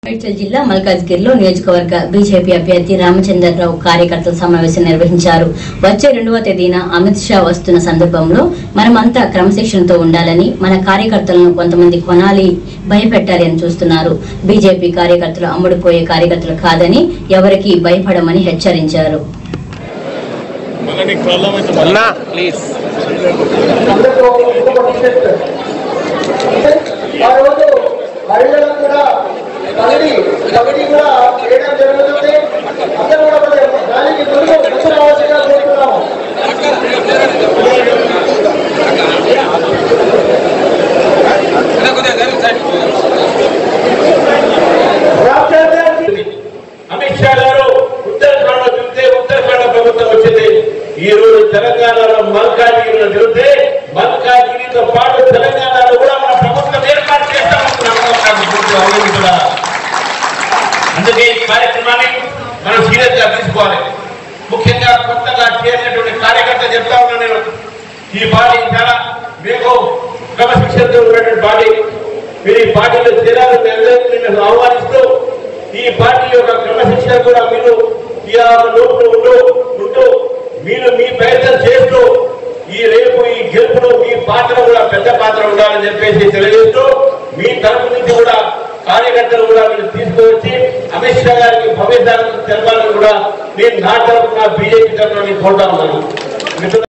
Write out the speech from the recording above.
మేడ్చల్ జిల్లా మల్కాజ్గిరిలో నియోజకవర్గ బీజేపీ అభ్యర్థి రామచంద్రరావు కార్యకర్తల సమావేశం నిర్వహించారు వచ్చే రెండవ తేదీన అమిత్ షా వస్తున్న సందర్భంలో మనమంతా క్రమశిక్షణతో ఉండాలని మన కార్యకర్తలను కొంతమంది కొనాలి భయపెట్టాలి అని చూస్తున్నారు బీజేపీ కార్యకర్తలు అమ్ముడుపోయే కార్యకర్తలు కాదని ఎవరికీ భయపడమని హెచ్చరించారు మళ్ళీ నీకు ప్రాబ్లం అయితే అన్నా ప్లీజ్ అందరూ ఇంకొక టీషర్ట్ ఆ రోజు మహిళలకు కూడా పగడి పగడి కూడా వేయడం జరుగుతుంది అందరూ కూడా కొంచెం దానికి ముందు వచ్చిన అవసరంగా కోరుతున్నాము రాష్ట్రానికి అమిత్ షా గారు ఉత్తరాఖండ్ చూస్తే ఉత్తరాఖండ్ ప్రభుత్వం వచ్చింది ఈ రోజు తెలంగాణలో మల్కాజిగిరిలో చూస్తే మల్కాజిగిరితో పాటు తెలంగాణలో కూడా మన ప్రభుత్వం ఏర్పాటు చేస్తామని కూడా అందుకే ఈ కార్యక్రమాన్ని మనం సీరియస్ గా తీసుకోవాలి ముఖ్యంగా కొత్తగా చేరినటువంటి కార్యకర్త చెప్తా ఉన్నా నేను ఈ బాడీ చాలా మీకు క్రమశిక్షణతో ఉన్నటువంటి బాడీ మీరు ఈ పార్టీలో చేరాలి మీ అందరికీ నేను ఆహ్వానిస్తూ ఈ పార్టీ యొక్క క్రమశిక్షణ కూడా మీరు ఈ లోపల ఉంటూ ఉంటూ మీరు మీ ప్రయత్నం చేస్తూ ఈ రేపు ఈ గెలుపులో మీ పాత్ర కూడా పెద్ద పాత్ర ఉండాలని చెప్పేసి తెలియజేస్తూ మీ తరపు నుంచి కూడా కార్యకర్తలు కూడా మీరు తీసుకువచ్చి అమిత్ షా గారికి భవిష్యత్తు తెలపాలని కూడా నేను నా తరఫున బీజేపీ తరఫున నేను కోరుతా ఉన్నాను మిత్రులారా,